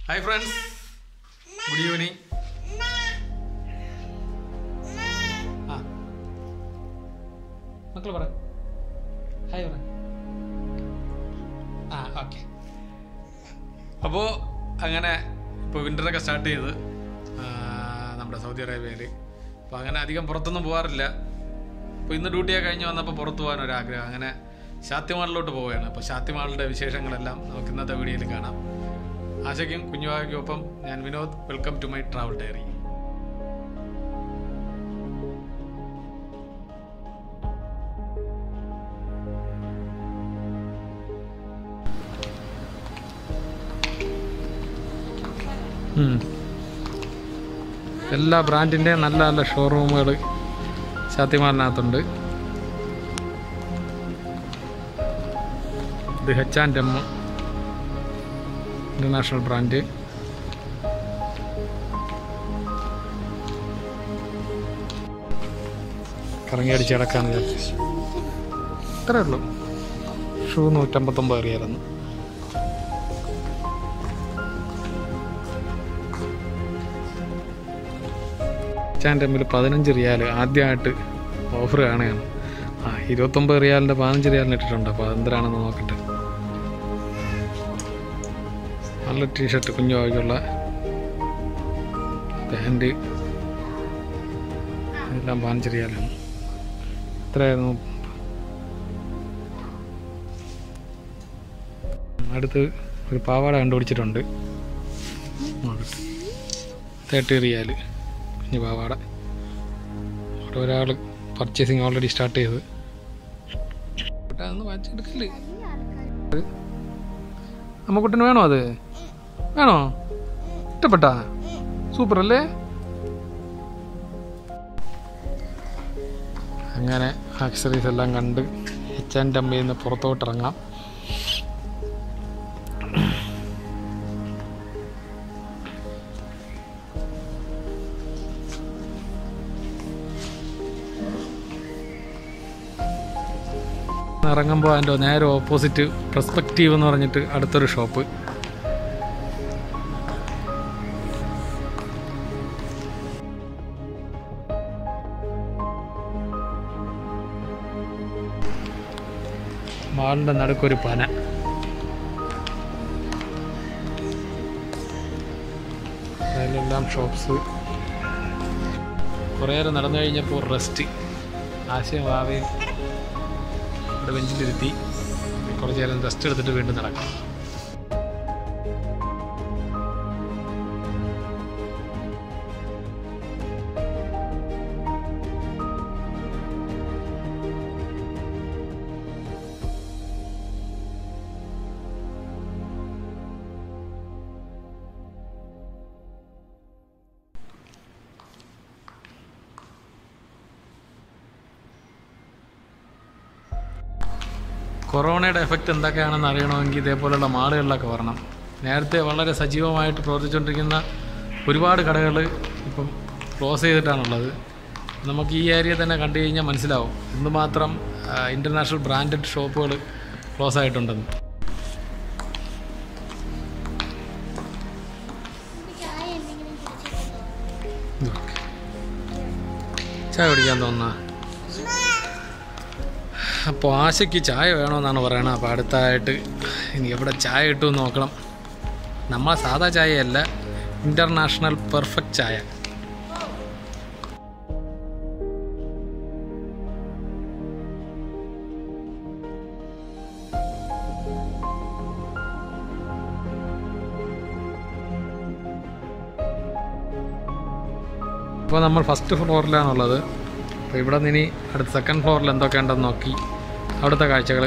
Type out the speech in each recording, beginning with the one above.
Hi friends good evening ആ മക്കൾ പറ ഹായ് പറ ആ ഓക്കെ അപ്പോൾ അങ്ങനെ ഇപ്പോൾ വിൻ്ററൊക്കെ സ്റ്റാർട്ട് ചെയ്ത് ആ, നമ്മുടെ സൗദി അറേബ്യയിൽ അപ്പോൾ അങ്ങനെ അധികം പുറത്തൊന്നും പോകാറില്ല അപ്പോൾ ഇന്ന് ഡ്യൂട്ടിയൊക്കെ കഴിഞ്ഞ് വന്നപ്പോൾ പുറത്ത് പോകാൻ ഒരു ആഗ്രഹം അങ്ങനെ ശാത്തിമാളിലോട്ട് പോവുകയാണ് അപ്പോൾ ശാത്തിമാളിൻ്റെ വിശേഷങ്ങളെല്ലാം നമുക്ക് ഇന്നത്തെ വീഡിയോയിൽ കാണാം ആശയ്ക്കും കുഞ്ഞുവാവയ്ക്കും ഒപ്പം ഞാൻ Vinod welcome to my travel diary എല്ലാ ബ്രാൻഡിൻ്റെയും നല്ല നല്ല ഷോറൂമുകൾ ശാത്തിമാളിനകത്തുണ്ട് ഇത് H and M international brand കറങ്ങി അടിച്ച് കിടക്കാന്ന് വിചാരിച്ചു ഇത്രേ ഉള്ളൂ ഷൂ നൂറ്റമ്പത്തൊമ്പത് അറിയാലെന്ന് ചാൻ്റെ എമ്മിൽ പതിനഞ്ച് റിയാൽ ആദ്യമായിട്ട് ഓഫർ കാണുകയാണ് ആ ഇരുപത്തൊമ്പത് റിയാലിൻ്റെ പതിനഞ്ച് റിയാലിന് ഇട്ടിട്ടുണ്ട് അപ്പോൾ അതെന്തരാണെന്ന് നോക്കട്ടെ നല്ല ടീഷർട്ട് കുഞ്ഞു ബാഗുള്ള പാൻറ് എല്ലാം പതിനഞ്ച് റിയാലാണ് എത്രയായിരുന്നു അടുത്ത് ഒരു പാവാട കണ്ടുപിടിച്ചിട്ടുണ്ട് നോക്കട്ടെ തേർട്ടി റിയാല് കുഞ്ഞു പാവാട അവിടെ ഒരാൾ പർച്ചേസിങ് ഓൾറെഡി സ്റ്റാർട്ട് ചെയ്ത് അതൊന്ന് വാങ്ങിച്ചെടുക്കല്ലേ അമ്മക്കുട്ടന് വേണോ അത് വേണോ ഇഷ്ടപ്പെട്ടാ സൂപ്പർ അല്ലേ അങ്ങനെ ആക്സറീസ് എല്ലാം കണ്ട് എച്ച് ആൻഡ് അമ്മയിൽ നിന്ന് പുറത്തോട്ട് ഇറങ്ങാം ഇറങ്ങുമ്പോൾ അതിൻ്റെ നേരെ ഓപ്പോസിറ്റ് പെർസ്പെക്റ്റീവ് എന്ന് പറഞ്ഞിട്ട് അടുത്തൊരു ഷോപ്പ് മാളിൻ്റെ നടുക്കൊരു പന അതിലെല്ലാം ഷോപ്സ് കുറേ നേരം നടന്നു കഴിഞ്ഞപ്പോൾ റെസ്റ്റ് ആശയം വാവയും ഇവിടെ ബെഞ്ചിലിരുത്തി കുറച്ച് നേരം റെസ്റ്റ് എടുത്തിട്ട് വീണ്ടും നടക്കാം കൊറോണയുടെ എഫക്റ്റ് എന്തൊക്കെയാണെന്ന് അറിയണമെങ്കിൽ ഇതേപോലെയുള്ള മാളുകളിലൊക്കെ വരണം നേരത്തെ വളരെ സജീവമായിട്ട് പ്രവർത്തിച്ചുകൊണ്ടിരിക്കുന്ന ഒരുപാട് കടകൾ ഇപ്പം ക്ലോസ് ചെയ്തിട്ടാണുള്ളത് നമുക്ക് ഈ ഏരിയ തന്നെ കണ്ടു കഴിഞ്ഞാൽ മനസ്സിലാവും എന്തുമാത്രം ഇൻ്റർനാഷണൽ ബ്രാൻഡഡ് ഷോപ്പുകൾ ക്ലോസ് ആയിട്ടുണ്ടെന്ന് ഇതൊക്കെ. ചായ കുടിക്കാൻ തോന്നുന്ന അപ്പോൾ ആശയ്ക്ക് ചായ വേണമെന്നാണ് പറയണത് അപ്പോൾ അടുത്തായിട്ട് ഇനി എവിടെ ചായ കിട്ടുമെന്ന് നോക്കണം നമ്മളെ സാധാ ചായയല്ല ഇൻ്റർനാഷണൽ പെർഫെക്റ്റ് ചായ ഇപ്പോൾ നമ്മൾ ഫസ്റ്റ് ഫ്ലോറിലാണുള്ളത് അപ്പോൾ ഇവിടെ നിന്ന് ഇനി അടുത്ത സെക്കൻഡ് ഫ്ലോറിൽ എന്തൊക്കെ ഉണ്ടെന്ന് നോക്കി അവിടുത്തെ കാഴ്ചകൾ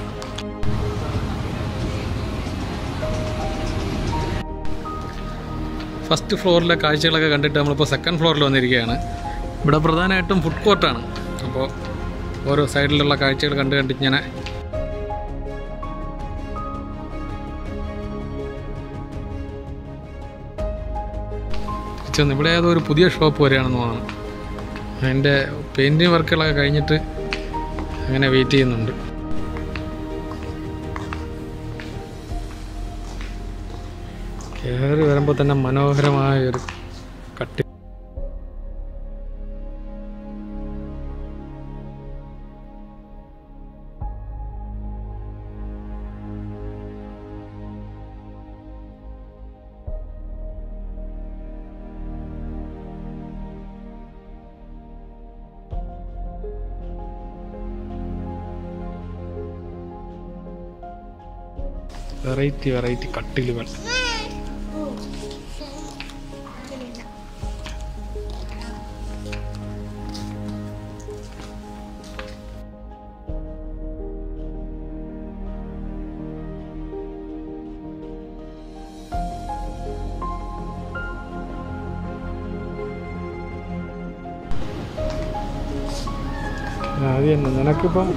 ഫസ്റ്റ് ഫ്ലോറിലെ കാഴ്ചകളൊക്കെ കണ്ടിട്ട് നമ്മളിപ്പോൾ സെക്കൻഡ് ഫ്ലോറിൽ വന്നിരിക്കുകയാണ് ഇവിടെ പ്രധാനമായിട്ടും ഫുഡ് കോർട്ടാണ് അപ്പോൾ ഓരോ സൈഡിലുള്ള കാഴ്ചകൾ കണ്ട് കണ്ട് ഇങ്ങനെ ചെന്ന് ഇവിടെ ഏതോ ഒരു പുതിയ ഷോപ്പ് വരികയാണെന്ന് തോന്നുന്നു അതിൻ്റെ പെയിൻറ്റിങ് വർക്കുകളൊക്കെ കഴിഞ്ഞിട്ട് അങ്ങനെ വെയിറ്റ് ചെയ്യുന്നുണ്ട് കയറി വരുമ്പോൾ തന്നെ മനോഹരമായ ഒരു കട്ടി വെറൈറ്റി വെറൈറ്റി കട്ടിലുകൾ അത് തന്നെ നിനക്കിപ്പം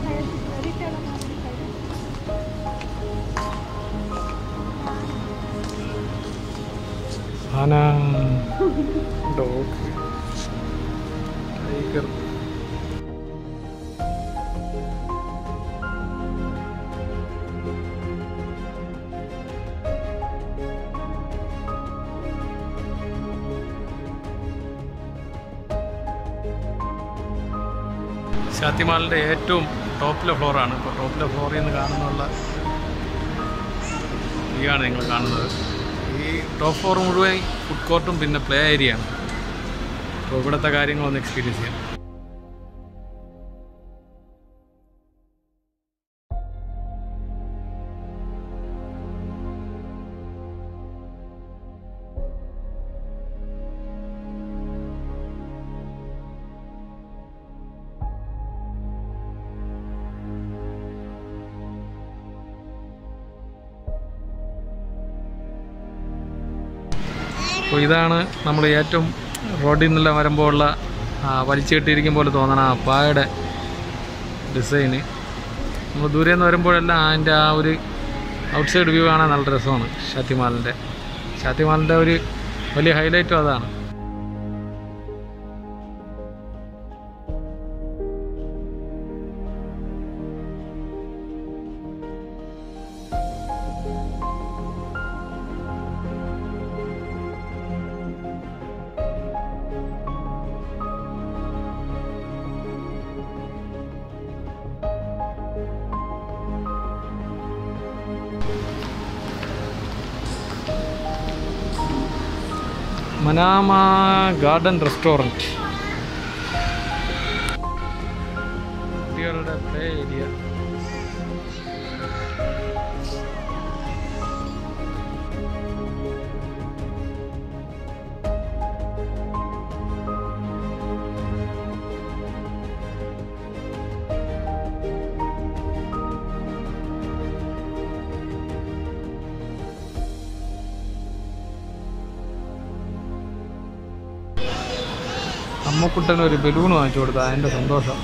ആന ഡോഗ് ടൈഗർ ശാത്തിമാളിൻ്റെ ഏറ്റവും ടോപ്പിലെ ഫ്ലോറാണ് ഇപ്പോൾ ടോപ്പിലെ ഫ്ലോറിൽ നിന്ന് കാണുന്നുള്ള വ്യൂയാണ് നിങ്ങൾ കാണുന്നത് ഈ ടോപ്പ് ഫ്ലോർ മുഴുവൻ ഫുഡ് കോർട്ടും പിന്നെ പ്ലേ ഏരിയയാണ് അപ്പോൾ ഇവിടുത്തെ കാര്യങ്ങളൊന്ന് എക്സ്പീരിയൻസ് ചെയ്യാം അപ്പോൾ ഇതാണ് നമ്മൾ ഏറ്റവും റോഡിൽ നിന്നെല്ലാം വരുമ്പോൾ ഉള്ള ആ, വലിച്ചു കെട്ടിയിരിക്കും പോലെ തോന്നണ ആ പായുടെ ഡിസൈന് നമ്മൾ ദൂരെ നിന്ന് വരുമ്പോഴെല്ലാം അതിൻ്റെ ആ ഒരു ഔട്ട്സൈഡ് വ്യൂ കാണാൻ നല്ല രസമാണ് ഷാത്തിമാലിൻ്റെ ഷാത്തിമാലിൻ്റെ ഒരു വലിയ ഹൈലൈറ്റും അതാണ് മനാമ ഗാർഡൻ റെസ്റ്റോറൻറ്റ് കുട്ടികളുടെ പ്ലേ ഏരിയ അമ്മക്കുട്ടന് ഒരു ബലൂൺ വാങ്ങിച്ചു കൊടുത്ത അതിൻ്റെ സന്തോഷം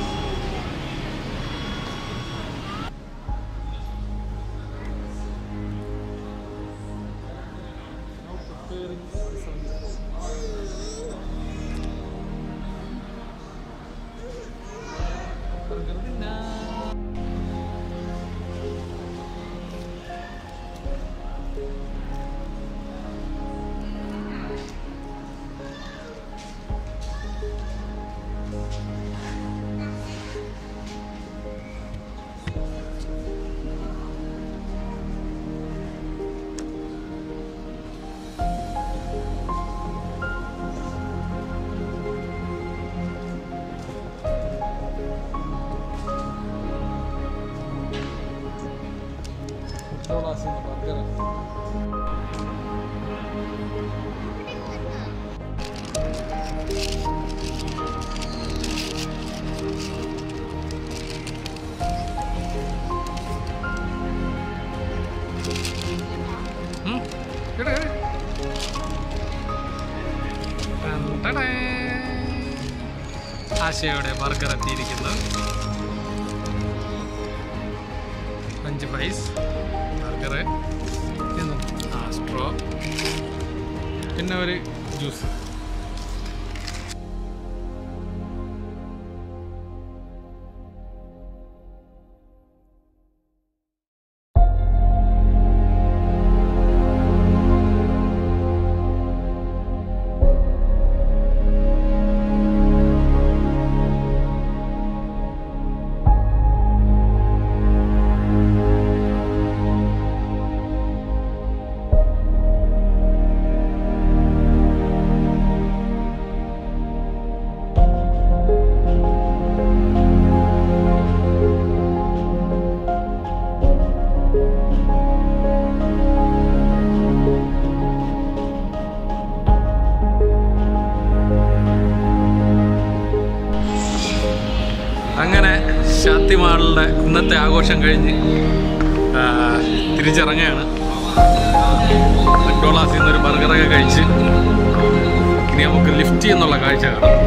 ഉം, കേറ്, കേറ്. ടൻ ടടേ. ആശയുടെ ബർഗർ എത്തിയിരിക്കുന്നു ഫ്രഞ്ച് ഫ്രൈസ് ബർഗർ ആ സ്ട്രോ പിന്നെ ഒരു ജ്യൂസ് ലിബർട്ടി മാളിലെ ഇന്നത്തെ ആഘോഷം കഴിഞ്ഞ് ആ, തിരിച്ചിറങ്ങുകയാണ് മക്ഡോളാസിൽ നിന്നൊരു ബർഗറൊക്കെ കഴിച്ച് ഇനി നമുക്ക് ലിഫ്റ്റ് എന്നുള്ള കാഴ്ച കാണാം